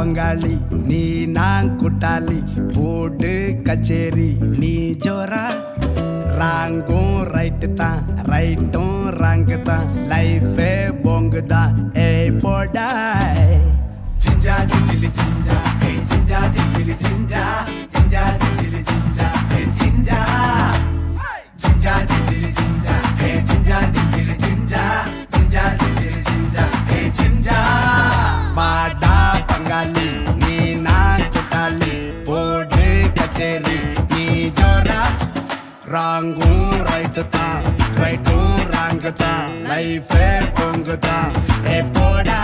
பங்காளி நீ நான் குட்டாளி போடு கச்சேரி நீ ஜோரா ராங்கும் ரைட்டு தான் ரைட்டும் ராங்கு தான் லைஃபே போங்கு தான் ஏய் போடா Ginger, ginger, ginger, hey ginger, ginger, ginger, ginger, ginger, ginger, hey ginger. Ginger, ginger, ginger, hey ginger, ginger, ginger, ginger, ginger, ginger, hey ginger. வாடா பங்காளி நீ நான் குட்டாளி போடு கச்சேரி நீ ஜோரா ராங்கும் ரைட்டு தான் ரைட்டும் ராங்கு தான் லைஃபே பொங்கு தான் ஏ போடா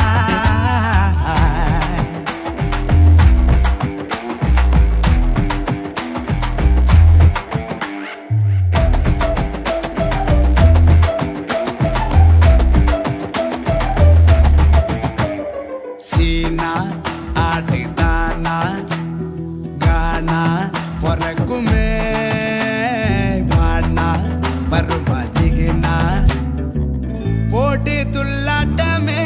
சீனா ஆடுதானா கானா பொறக்குமே மானா வருமா ஜிகினா போட்டி துள்ளாட்டமே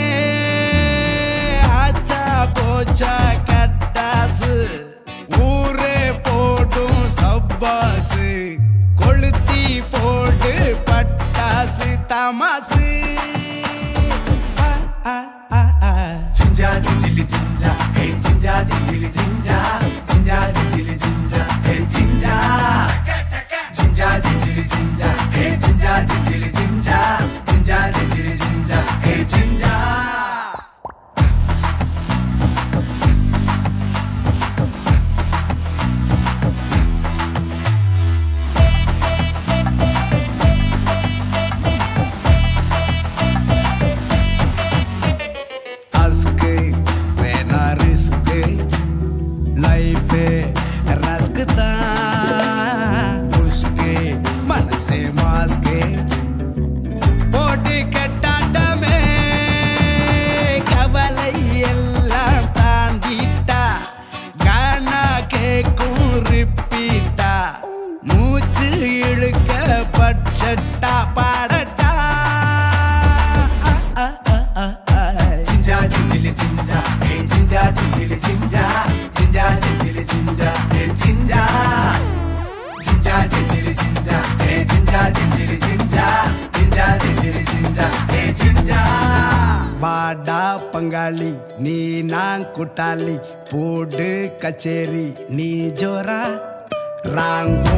ஆச்சா போச்சா கட்டாசு ஊரே போடும் சப்பாசு கொளுத்தி போடு பட்டாசு தமாசு ஆ, ஆ, ஆ, ஆ. Ginger, ginger, ginger, hey ginger, ginger, ginger, ginger, ginger, ginger, hey ginger. Ginger, ginger, ginger, hey ginger, ginger, ginger, ginger, ginger, ginger, hey ginger. அஸ்கு வேணா ரிஸ்கு லைஃபே ரஸ்கு தான் முஸ்கு மனசே மாஸ்கு போட்டு கட்டாட்டமே கவலை எல்லாம் தாண்டிட்டா கானா கேக்கும் ரிப்பீட்டா மூச்சு இழுக்க பட்சட்டா பாடட்டா ஆ, ஆ, ஆ, ஆ, ஆ. Ginger, ginger, ginger, hey ginger, ginger, ginger, ginger, ginger, ginger, hey ginger. Ginger, ginger, ginger, hey ginger, ginger, ginger, ginger, ginger, ginger, hey ginger. வாடா பங்காளி நீ நான் குட்டாளி போடு கச்சேரி நீ ஜோரா ராங்கோ